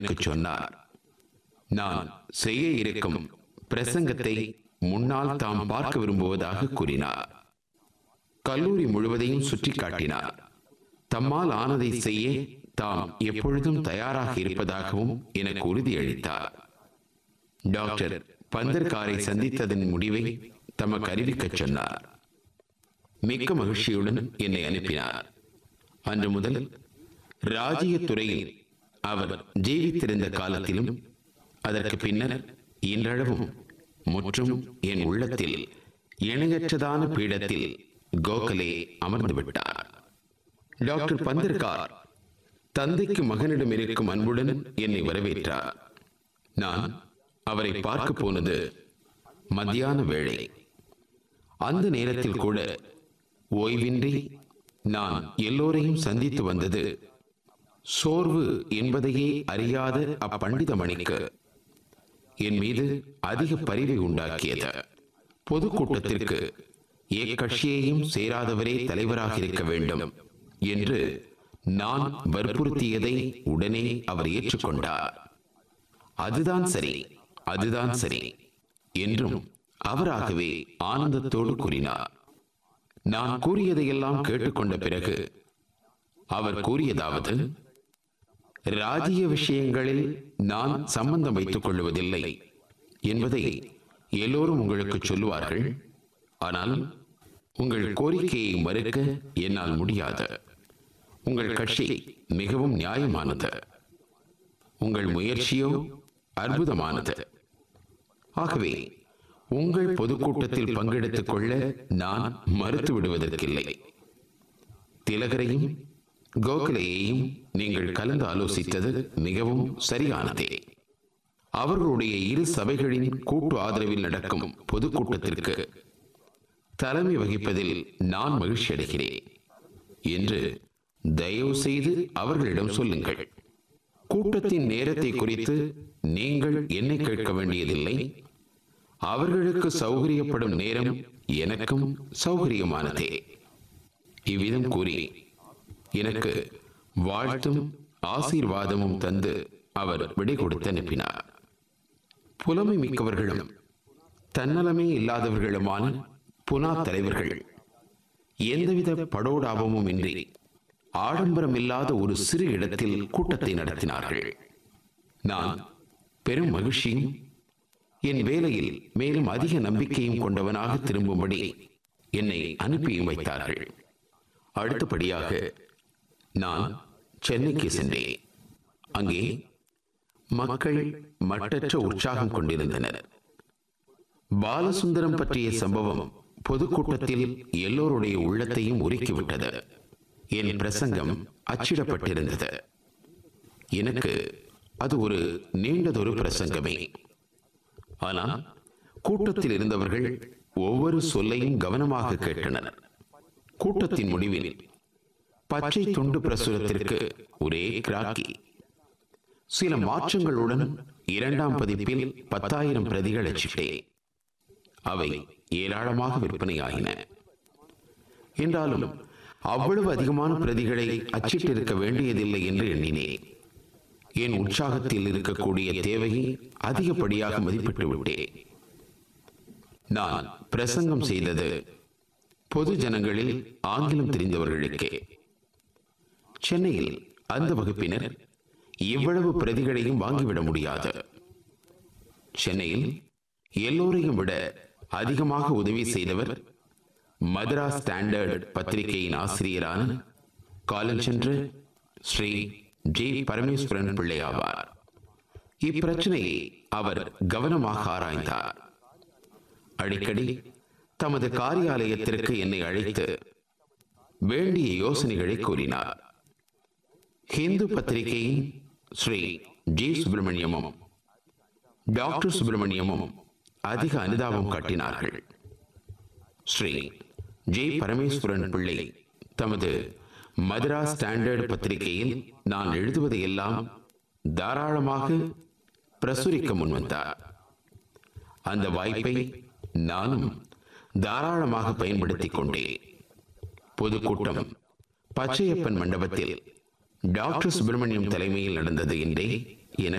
எனக்கு சொன்னார் நான் செய்ய இருக்கும் பிரசங்கத்தை முன்னால் தாம் பார்க்க விரும்புவதாக கூறினார் கல்லூரி முழுவதையும் சுற்றி காட்டினார் தம்மால் ஆனதை செய்ய தாம் எப்பொழுதும் தயாராக இருப்பதாகவும் எனக்கு உறுதியளித்தார் டாக்டர் பந்தர்காரை சந்தித்ததன் முடிவை தமக்கு அறிவிக்கச் சொன்னார் மிக்க மகிழ்ச்சியுடன் என்னை அனுப்பினார் அன்று முதல் ராஜ்யத் துறையில் அவர் ஜீவித்திருந்த காலத்திலும் அதற்கு பின்னர் இன்றளவும் முற்றும் என் உள்ளத்தில் இணையற்றதான பீடத்தில் கோகலே அமர்ந்து விட்டார் டாக்டர் பந்தர்கார் தந்தைக்கு மகனிடம் இருக்கும் அன்புடன் என்னை வரவேற்றார் நான் அவரை பார்க்க போனது மத்தியான வேளை அந்த நேரத்தில் கூட ஓய்வின்றி நான் எல்லோரையும் சந்தித்து வந்தது சோர்வு என்பதையே அறியாத அப்பண்டித மணிக்கு என் மீது அதிக பரிவை உண்டாக்கியது பொதுக்கூட்டத்திற்கு எக்கட்சியையும் சேராதவரே தலைவராக இருக்க வேண்டும் என்று நான் வற்புறுத்தியதை உடனே அவர் ஏற்றுக்கொண்டார் அதுதான் சரி அதுதான் சரி என்றும் அவராகவே ஆனந்தத்தோடு கூறினார் நான் கூறியதையெல்லாம் கேட்டுக்கொண்ட பிறகு அவர் கூறியதாவது ராஜ்ய விஷயங்களில் நான் சம்பந்தம் வைத்துக் கொள்வதில்லை என்பதை எல்லோரும் உங்களுக்கு சொல்லுவார்கள் ஆனால் உங்கள் கோரிக்கையை மறுக்க என்னால் முடியாது உங்கள் கட்சி மிகவும் நியாயமானது உங்கள் முயற்சியோ அற்புதமானது ஆகவே உங்கள் பொதுக்கூட்டத்தில் பங்கெடுத்துக் கொள்ள நான் மறுத்து விடுவதற்கில்லை திலகரையும் கோகலையையும் நீங்கள் கலந்து ஆலோசித்தது மிகவும் சரியானதே அவர்களுடைய இரு சபைகளின் கூட்டு ஆதரவில் நடக்கும் பொதுக்கூட்டத்திற்கு தலைமை வகிப்பதில் நான் மகிழ்ச்சி அடைகிறேன் என்று தயவு செய்து அவர்களிடம் சொல்லுங்கள் கூட்டத்தின் நேரத்தை குறித்து நீங்கள் என்னை கேட்க வேண்டியதில்லை அவர்களுக்கு சௌகரியப்படும் நேரம் எனக்கும் சௌகரியமானதே இவ்விதம் கூறி எனக்கு வாழ்த்தும் ஆசீர்வாதமும் தந்து அவர் விடை கொடுத்து அனுப்பினார் புலமை மிக்கவர்களும் தன்னலமே இல்லாதவர்களுமான புனா தலைவர்கள் எந்தவித படோடாபமும் இன்றி ஆடம்பரம் இல்லாத ஒரு சிறு இடத்தில் கூட்டத்தை நடத்தினார்கள் நான் பெரும் மகிழ்ச்சியும் என் வேலையில் மேலும் அதிக நம்பிக்கையும் கொண்டவனாக திரும்பும்படி என்னை அனுப்பியும் வைத்தார்கள் அடுத்தபடியாக நான் சென்னைக்கு சென்றேன் அங்கே மக்கள் மட்டற்ற உற்சாகம் கொண்டிருந்தனர் பாலசுந்தரம் பற்றிய சம்பவம் பொதுக்கூட்டத்தில் எல்லோருடைய உள்ளத்தையும் உருக்கிவிட்டது என் பிரசங்கம் அச்சிடப்பட்டிருந்தது எனக்கு அது ஒரு நீண்டதொரு பிரசங்கமே ஆனால் கூட்டத்தில் இருந்தவர்கள் ஒவ்வொரு சொல்லையும் கவனமாக கேட்டனர் கூட்டத்தின் முடிவில் பச்சை துண்டு பிரசுரத்திற்கு ஒரே கிராக்கி சில மாற்றங்களுடன் இரண்டாம் பதிப்பில் பத்தாயிரம் பிரதிகள் அச்சிட்டேன் அவை ஏராளமாக விற்பனையாகின என்றாலும் அவ்வளவு அதிகமான பிரதிகளை அச்சிட்டிருக்க வேண்டியதில்லை என்று எண்ணினேன் என் உற்சாகத்தில் இருக்கக்கூடிய தேவையை அதிகப்படியாக மதிப்பிட்டு விட்டேன் நான் பிரசங்கம் செய்தது பொது ஜனங்களில் ஆங்கிலம் தெரிந்தவர்களுக்கே சென்னையில் அந்த வகுப்பினர் இவ்வளவு பிரதிகளையும் வாங்கிவிட முடியாது சென்னையில் எல்லோரையும் விட அதிகமாக உதவி செய்தவர் மதராஸ் ஸ்டாண்டர்ட் பத்திரிகையின் ஆசிரியரான காலஞ்சென்று ஸ்ரீ ஜே பரமேஸ்வரன் பிள்ளை ஆவார் இப்பிரச்சனையை அவர் கவனமாக ஆராய்ந்தார் அடிக்கடி தமது காரியாலயத்திற்கு என்னை அழைத்து வேண்டிய யோசனைகளை கூறினார் ஹிந்து பத்திரிகையின் ஸ்ரீ ஜி சுப்பிரமணியமும் டாக்டர் சுப்பிரமணியமும் அதிக அனுதாபம் காட்டினார்கள் ஸ்ரீ ஜே பரமேஸ்வரன் பிள்ளை தமது மதராஸ் ஸ்டாண்டர்ட் பத்திரிகையில் நான் எழுதுவதையெல்லாம் தாராளமாக பிரசுரிக்க முன்வந்தார் அந்த வாய்ப்பை நானும் தாராளமாக பயன்படுத்திக் கொண்டேன் பொதுக்கூட்டம் பச்சையப்பன் மண்டபத்தில் டாக்டர் சுப்பிரமணியம் தலைமையில் நடந்தது என்றே